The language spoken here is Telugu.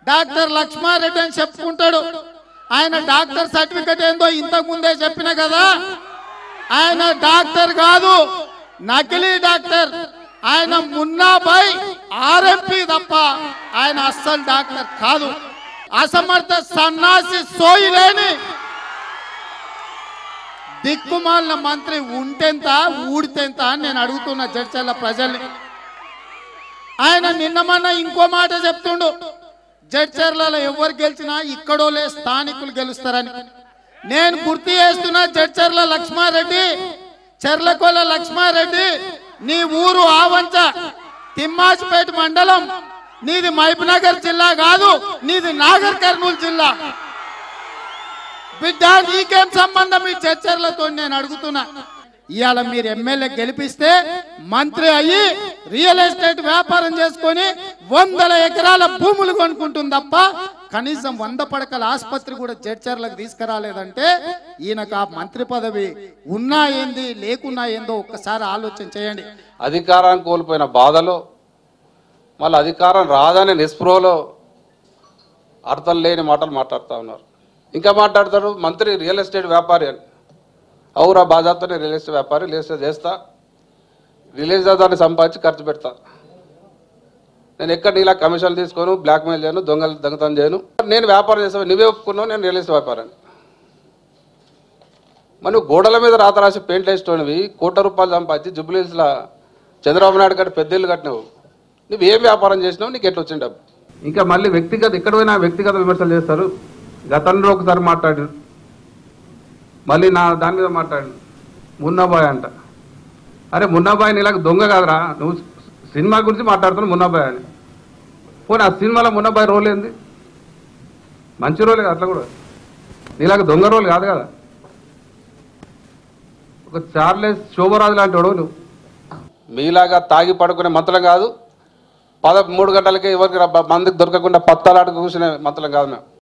డాక్టర్ లక్ష్మారెడ్డి అని చెప్పుకుంటాడు ఆయన డాక్టర్ సర్టిఫికెట్ ఏందో ఇంతకు ముందే చెప్పిన కదా ఆయన డాక్టర్ కాదు నకిలీ డాక్టర్ ఆయన మున్నాబాయ్ ఆర్ఎంపీ తప్ప ఆయన అస్సలు డాక్టర్ కాదు అసమర్థ సన్నాసి సోయి లేని దిక్కుమాలిన మంత్రి ఉంటెంత ఊడితెంత అని నేను అడుగుతున్న చర్చల ప్రజల్ని ఆయన నిన్న మొన్న ఇంకో మాట చెప్తుండు జడ్చర్లలో ఎవరు గెలిచినా ఇక్కడోలే స్థానికులు గెలుస్తారని నేను గుర్తు చేస్తున్నా జడ్చర్ల లక్ష్మారెడ్డి చెర్లకొల లక్ష్మారెడ్డి నీ ఊరు ఆవంచ తిమ్మాజిపేట మండలం నీది మహబూబ్నగర్ జిల్లా కాదు నీది నాగర్ కర్నూలు జిల్లా బిడ్డ నీకేం సంబంధం ఈ చర్చలతో నేను అడుగుతున్నా ఇవాళ మీరు ఎమ్మెల్యే గెలిపిస్తే మంత్రి అయ్యి రియల్ ఎస్టేట్ వ్యాపారం చేసుకొని వందల ఎకరాల భూములు కొనుక్కుంటుంది తప్ప కనీసం వంద పడకల ఆసుపత్రి కూడా జడ్చర్లకు తీసుకురాలేదంటే ఈయనకు ఆ మంత్రి పదవి ఉన్నా ఏంది లేకున్నా ఏందో ఒక్కసారి ఆలోచన చేయండి అధికారాన్ని కోల్పోయిన బాధలో మళ్ళీ అధికారం రాదనే నిస్పృహలో అర్థం లేని మాటలు మాట్లాడుతూ ఉన్నారు ఇంకా మాట్లాడతారు మంత్రి రియల్ ఎస్టేట్ వ్యాపారి అని అవురా బాజాతోనే రియల్ ఎస్టేట్ వ్యాపారి రియల్ ఎస్టేట్ చేస్తా రిలీజ్ దాన్ని సంపాదించి ఖర్చు పెడతా నేను ఎక్కడ నీలా కమిషన్లు తీసుకోను బ్లాక్మెయిల్ చేయను దొంగలు దొంగతనం చేయను నేను వ్యాపారం చేస్తాను నువ్వే ఒప్పుకున్నావు నేను రియల్ ఎస్టేట్ వ్యాపారాన్ని మరి నువ్వు గోడల మీద రాత రాసి పెయింట్లు వేసేటోనివి కోట్ల రూపాయలు సంపాదించి జుబ్లీస్లా చంద్రబాబు నాయుడు గారి పెద్ద ఇల్లు కట్టినావు నువ్వు ఏం వ్యాపారం చేసినావు నీకు ఎట్లా వచ్చిన డబ్బు ఇంకా మళ్ళీ వ్యక్తిగత ఎక్కడ పోయినా వ్యక్తిగత విమర్శలు చేస్తారు గతంలో ఒకసారి మాట్లాడారు మళ్ళీ నా దాని మీద మాట్లాడు మున్నాబాయ్ అంట అరే మున్నాబాయ్ నీలాగా దొంగ కాదురా నువ్వు సినిమా గురించి మాట్లాడుతున్నావు మున్నాబాయ్ అని పోనీ ఆ సినిమాలో మున్నాబాయ్ రోల్ ఏంది మంచి రోలే కదా అట్లా కూడా నీలాగా దొంగ రోల్ కాదు కదా ఒక చార్లెస్ శోభరాజు లాంటి వాడు నువ్వు మీలాగా తాగి పడుకునే మంత్రం కాదు పదమూడు గంటలకే ఎవరికి ర- మందికి దొరకకుండా పత్తాలాట కూర్చునే మంత్రం కాదు మేము